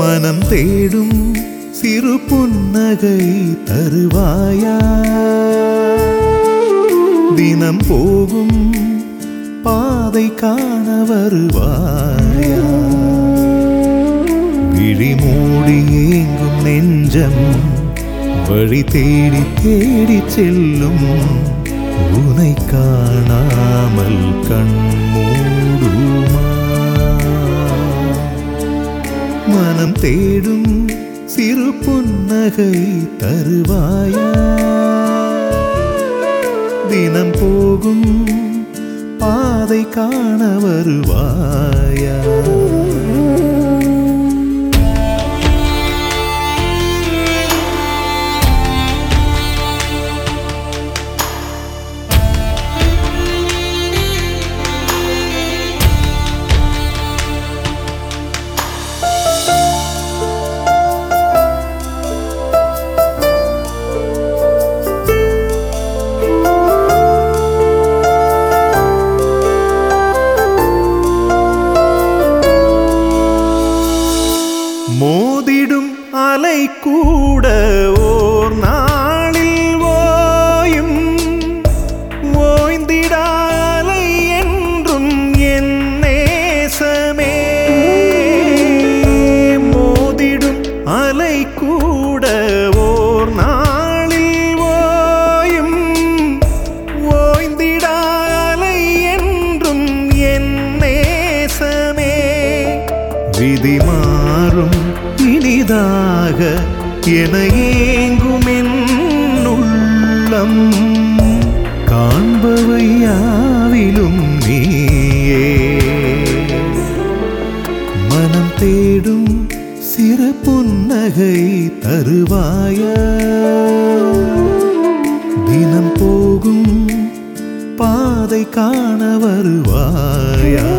மனம் தேடும் சிறு புன்னகை தருவாயா தினம் போகும் பாதை காண வருவாயா விழி மூடி ஏங்கும் நெஞ்சம் வழி தேடி தேடி செல்லும் உனை காணாமல் கண் மூடுமா மனம் தேடும் சிறு புன்னகை தருவாயா தினம் போகும் பாதை காண வருவாயா மோதிடும் அலை கூட ஓர் நாளில் ஓயும் ஓய்ந்திடா அலை என்றும் என் நேசமே மோதிடும் அலை கூட ஓர் நாளில் ஓயும் ஓய்ந்திடா அலை என்றும் என் நேசமே விதி மாறும் இனிதாக என ஏங்கும் என் உள்ளம் காண்பவை யாவிலும் நீயே மனம் தேடும் சிறு புன்னகை தருவாயா தினம் போகும் பாதை காண வருவாயா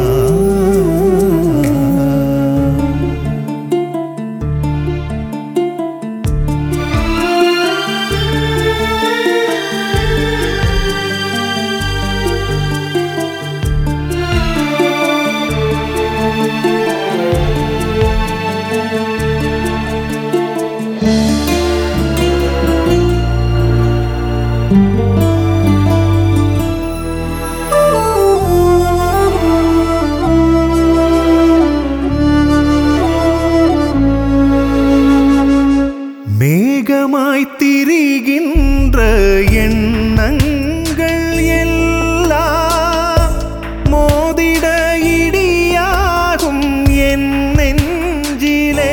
மேகமாய் திரிகின்ற எண்ணங்கள் எல்லாம் மோதிட இடியாகும் என் நெஞ்சிலே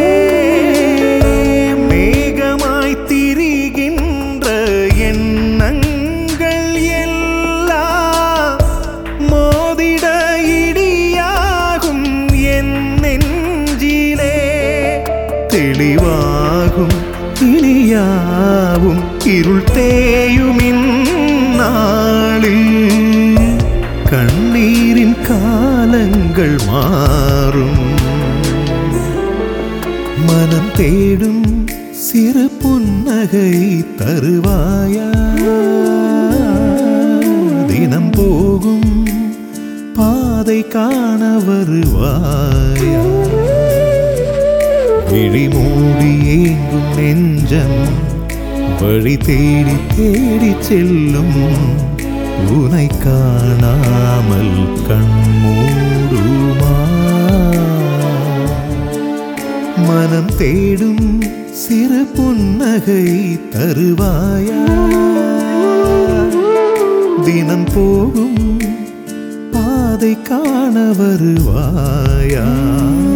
மேகமாய் திரிகின்ற எண்ணங்கள் எல்லாம் மோதிட இடியாகும் என் நெஞ்சிலே தெளிவாகும் இனியாவும் இருள் தேயுமின் நாளில் கண்ணீரின் காலங்கள் மாறும் மனம் தேடும் சிறு புன்னகை தருவாயா தினம் போகும் பாதை காண வருவாயா விழி மூடி ஏங்கும் நெஞ்சம் வழி தேடி தேடி செல்லும் உனை காணாமல் கண் மூடுமா மனம் தேடும் சிறு புன்னகை தருவாயா தினம் போகும் பாதை காண வருவாயா